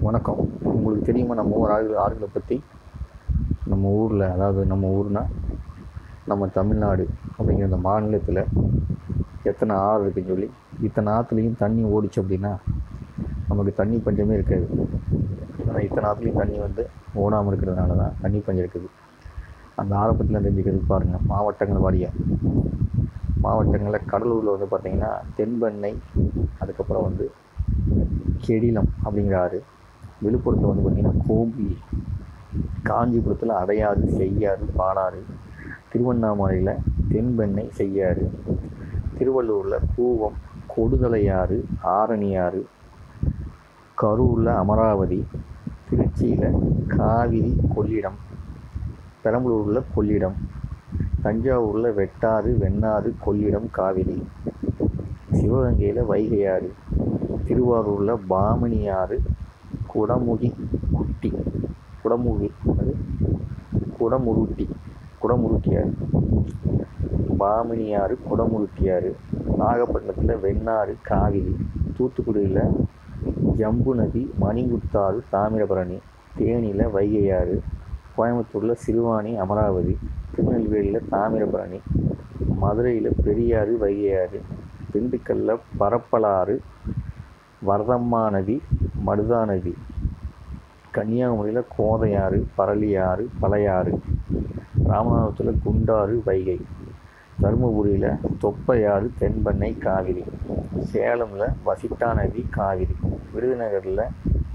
வணக்கம் உங்களுக்கு தெரியுமா நம்ம ஊர் ஆறுகள் ஆறுகளை பற்றி நம்ம ஊரில் அதாவது நம்ம ஊர்னால் நம்ம தமிழ்நாடு அப்படிங்கிற இந்த மாநிலத்தில் எத்தனை ஆறு இருக்குன்னு சொல்லி இத்தனை ஆற்றுலையும் தண்ணி ஓடிச்சு அப்படின்னா நமக்கு தண்ணி பஞ்சமே இருக்காது ஆனால் இத்தனை ஆற்றுலையும் தண்ணி வந்து ஓடாமல் இருக்கிறதுனால தான் தண்ணி பஞ்சம் இருக்குது அந்த ஆறை பற்றிலாம் தெரிஞ்சுக்கிறது பாருங்கள் மாவட்டங்கள் வாரியாக மாவட்டங்களில் கடலூரில் வந்து பார்த்திங்கன்னா தென்பெண்ணை அதுக்கப்புறம் வந்து கெடிலம் அப்படிங்கிற ஆறு விழுப்புரத்தில் வந்து பார்த்திங்கன்னா கோபி காஞ்சிபுரத்தில் அடையாறு செய்யாறு பாலாறு திருவண்ணாமலையில் தென்பெண்ணை செய்யாறு திருவள்ளூரில் கூவம் கொடுதலையாறு ஆரணியாறு கரூரில் அமராவதி திருச்சியில் காவிரி கொள்ளிடம் பெரம்பலூரில் கொள்ளிடம் தஞ்சாவூரில் வெட்டாறு வெண்ணாறு கொள்ளிடம் காவிரி சிவகங்கையில் வைகையாறு திருவாரூரில் பாமணியாறு குடமுகி குட்டி குடமுகி அது குடமுருட்டி குடமுருட்டியாறு பாமணியாறு குடமுருட்டியாறு நாகப்பட்டினத்தில் வெண்ணாறு காவிரி தூத்துக்குடியில் ஜம்பு நதி மணிமுத்தாறு தாமிரபரணி தேனியில் வைகையாறு கோயம்புத்தூரில் சிறுவாணி அமராவதி திருநெல்வேலியில் தாமிரபரணி மதுரையில் பெரியாறு வைகையாறு திண்டுக்கல்லில் பரப்பலாறு வரதம்மா நதி மடுதா நதி கன்னியாகுமரியில் கோதையாறு பரளியாறு பழையாறு ராமநாதபுரத்தில் குண்டாறு வைகை தருமபுரியில் தொப்பையாறு தென்பெண்ணை காவிரி சேலமில் வசிட்டா நதி காவிரி விருதுநகரில்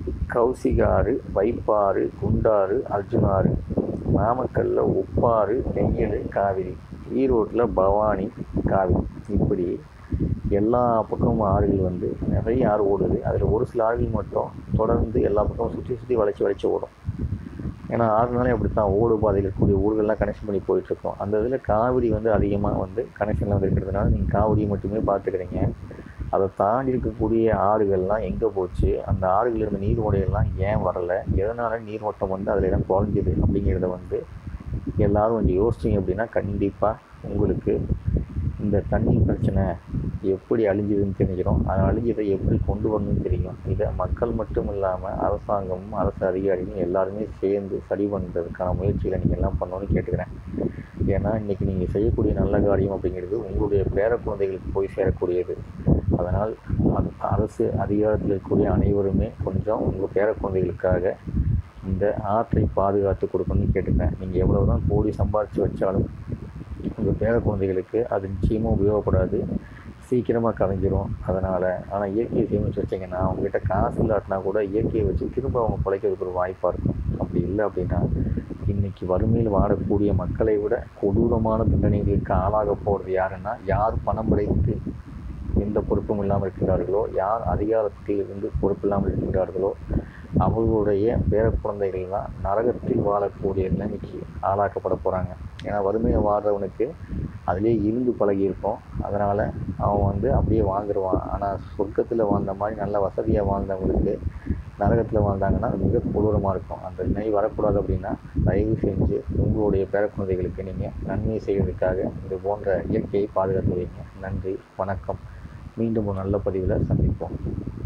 கௌசிகாறு வைப்பாறு குண்டாறு அர்ஜுனாறு நாமக்கல்லில் உப்பாறு நெய்யல் காவிரி ஈரோட்டில் பவானி காவிரி இப்படி எல்லா பக்கமும் ஆறுகள் வந்து நிறைய ஆறு ஓடுது அதில் ஒரு சில ஆறுகள் மட்டும் தொடர்ந்து எல்லா பக்கமும் சுற்றி சுற்றி வளைச்சி வளைச்சி ஓடும் ஏன்னா ஆறுனாலே அப்படி தான் ஓடு பாதையில் இருக்கக்கூடிய ஊர்கள்லாம் கனெக்ஷன் பண்ணி போயிட்டுருக்கோம் அந்த இதில் காவிரி வந்து அதிகமாக வந்து கனெக்ஷனில் வந்து இருக்கிறதுனால நீங்கள் காவிரியை மட்டுமே பார்த்துக்கிறீங்க அதை தாண்டி இருக்கக்கூடிய ஆறுகள்லாம் எங்கே போச்சு அந்த ஆறுகளில் இருந்த நீர்ஓடைகள்லாம் ஏன் வரலை எதனால் நீர்மட்டம் வந்து அதில் எல்லாம் குறைஞ்சிது அப்படிங்கிறத வந்து எல்லோரும் கொஞ்சம் யோசிச்சிங்க அப்படின்னா கண்டிப்பாக உங்களுக்கு இந்த தண்ணி பிரச்சனை எப்படி அழிஞ்சுதுன்னு தெரிஞ்சிடும் அது அழிஞ்சதை எப்படி கொண்டு வரணும்னு தெரியும் இதை மக்கள் மட்டும் இல்லாமல் அரசாங்கமும் அரசு அதிகாரிகளும் எல்லாருமே சேர்ந்து சரி பண்ணுறதுக்கான முயற்சிகளை நீங்கள் எல்லாம் பண்ணணும்னு கேட்டுக்கிறேன் ஏன்னா இன்றைக்கி நீங்கள் செய்யக்கூடிய நல்ல காரியம் அப்படிங்கிறது உங்களுடைய பேர குழந்தைகளுக்கு போய் சேரக்கூடியது அதனால் அரசு அதிகாரத்தில் இருக்கக்கூடிய அனைவருமே கொஞ்சம் உங்கள் பேர குழந்தைகளுக்காக இந்த ஆற்றை பாதுகாத்து கொடுக்கணும்னு கேட்டுக்கிறேன் நீங்கள் எவ்வளோ தான் கோடி சம்பாரித்து வச்சாலும் உங்கள் பேர குழந்தைகளுக்கு அது நிச்சயமாக உபயோகப்படாது சீக்கிரமாக கலைஞ்சிரும் அதனால் ஆனால் இயற்கையை சேமித்து வச்சிங்கன்னா அவங்ககிட்ட காசு இல்லாட்டினா கூட இயற்கையை வச்சு திரும்ப அவங்க பிழைக்கிறதுக்கு ஒரு வாய்ப்பாக இருக்கும் அப்படி இல்லை அப்படின்னா இன்றைக்கி வறுமையில் வாடக்கூடிய மக்களை விட கொடூரமான தண்டனைகளுக்கு ஆளாக போகிறது யாருன்னா யார் பணம் படைத்து எந்த பொறுப்பும் இல்லாமல் இருக்கிறார்களோ யார் அதிகாரத்தில் இருந்து பொறுப்பு இல்லாமல் இருக்கின்றார்களோ அவர்களுடைய பேர குழந்தைகள் தான் நரகத்தில் வாழக்கூடிய நிலைமைக்கு ஆளாக்கப்பட போகிறாங்க ஏன்னா வறுமையை வாழ்கிறவனுக்கு அதிலே இருந்து பழகியிருப்போம் அதனால் அவன் வந்து அப்படியே வாழ்ந்துருவான் ஆனால் சொர்க்கத்தில் வாழ்ந்த மாதிரி நல்ல வசதியாக வாழ்ந்தவங்களுக்கு நரகத்தில் வாழ்ந்தாங்கன்னா அது மிக கொடூரமாக இருக்கும் அந்த நிலை வரக்கூடாது அப்படின்னா தயவு செஞ்சு உங்களுடைய பேர குழந்தைகளுக்கு நீங்கள் நன்மை செய்வதற்காக இது போன்ற இயற்கையை பாதுகாத்து வைங்க நன்றி வணக்கம் மீண்டும் ஒரு நல்ல பதிவில் சந்திப்போம்